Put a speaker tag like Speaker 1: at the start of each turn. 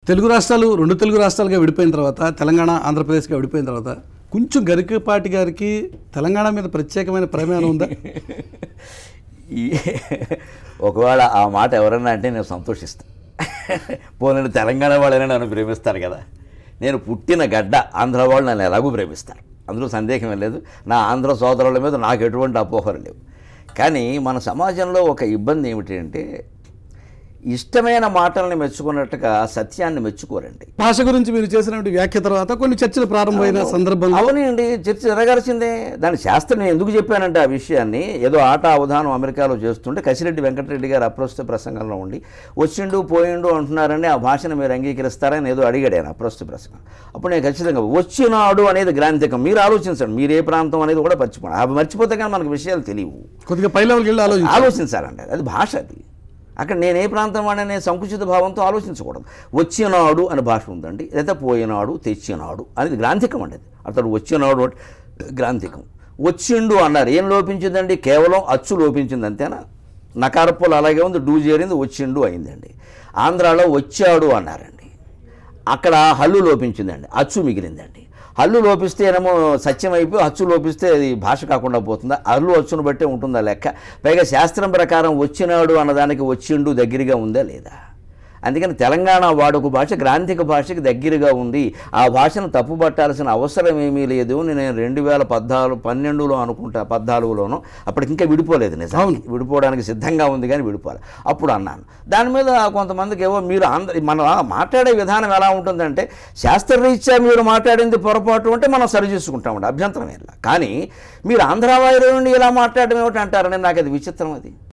Speaker 1: తెలుగు రాష్ట్రాలు రెండు తెలుగు రాష్ట్రాలుగా విడిపోయిన తర్వాత తెలంగాణ ఆంధ్రప్రదేశ్గా విడిపోయిన తర్వాత కొంచెం గరికపాటి గారికి తెలంగాణ మీద ప్రత్యేకమైన ప్రేమ ఉందా
Speaker 2: ఈ ఒకవేళ ఆ మాట ఎవరన్నా అంటే నేను సంతోషిస్తాను పోనీ తెలంగాణ వాళ్ళైనా నన్ను ప్రేమిస్తారు కదా నేను పుట్టిన గడ్డ ఆంధ్ర వాళ్ళు నన్ను ఎలాగూ ప్రేమిస్తారు అందులో సందేహం లేదు నా ఆంధ్ర సోదరుల మీద నాకు ఎటువంటి అపోహలు లేవు కానీ మన సమాజంలో ఒక ఇబ్బంది ఏమిటి అంటే ఇష్టమైన మాటల్ని మెచ్చుకున్నట్టుగా సత్యాన్ని మెచ్చుకోరండి
Speaker 1: భాష గురించి మీరు చేసినటువంటి వ్యాఖ్య తర్వాత కొన్ని చర్చలు ప్రారంభమైన సందర్భంలో
Speaker 2: అవునండి చర్చ జరగాల్సిందే దాని శాస్త్రం నేను ఎందుకు చెప్పానంటే ఆ విషయాన్ని ఏదో ఆట అవధానం అమెరికాలో చేస్తుంటే కసిరెడ్డి వెంకటరెడ్డి గారు అప్రస్తుత ప్రసంగంలో ఉండి వచ్చిండు పోయిండు అంటున్నారని ఆ భాషను మీరు అంగీకరిస్తారని ఏదో అడిగాడు ఆయన అప్రస్తుత ప్రసంగం అప్పుడు నేను ఖచ్చితంగా వచ్చినాడు అనేది గ్రాంధికం మీరు ఆలోచించండి మీరు ఏ ప్రాంతం అనేది కూడా మర్చిపోండి అవి మర్చిపోతే కానీ మనకు విషయాలు తెలియవు
Speaker 1: కొద్దిగా పై లెవెల్కి వెళ్ళి ఆలోచించాలి
Speaker 2: ఆలోచించాలండి అది భాష అది అక్కడ నేను ఏ ప్రాంతం వాడనే సంకుచిత భావంతో ఆలోచించకూడదు వచ్చినాడు అనే భాష ఉందండి లేదా పోయినాడు తెచ్చినాడు అనేది గ్రాంధికం అండి అది అతడు వచ్చినాడు అంటే గ్రాంధికం వచ్చిండు అన్నారు ఏం లోపించిందండి కేవలం అచ్చు లోపించింది అంతేనా నకారప్పులు అలాగే ఉంది డూ చేరింది వచ్చిండు అయిందండి ఆంధ్రాలో వచ్చాడు అన్నారండి అక్కడ హల్లు లోపించిందండి అచ్చు మిగిలిందండి హల్లు లోపిస్తే ఏమో సత్యం అయిపోయి అచ్చు లోపిస్తే అది భాష కాకుండా పోతుందా హల్లు అచ్చును బట్టే ఉంటుందా లెక్క పైగా శాస్త్రం ప్రకారం వచ్చినాడు అన్నదానికి వచ్చిండు దగ్గరగా ఉందా లేదా అందుకని తెలంగాణ వాడుక భాష గ్రాంధిక భాషకి దగ్గరగా ఉంది ఆ భాషను తప్పుపట్టాల్సిన అవసరం ఏమీ లేదు అని నేను రెండు వేల పద్నాలుగు పన్నెండులో అనుకుంటా పద్నాలుగులోనో అప్పటికి ఇంకా విడిపోలేదు నిజానికి విడిపోవడానికి సిద్ధంగా ఉంది కానీ విడిపోవాలి అప్పుడు అన్నాను దాని మీద కొంతమందికి ఏవో మీరు ఆంధ్ర మన మాట్లాడే విధానం ఎలా ఉంటుందంటే శాస్త్రరీత్యా మీరు మాట్లాడింది పొరపాటు అంటే మనం సరి చేసుకుంటామండి అభ్యంతరం ఏం లేదు. కానీ మీరు ఆంధ్ర వాయువు నుండి ఇలా మాట్లాడడం ఏమిటి అంటారని నాకు అది విచిత్రం అది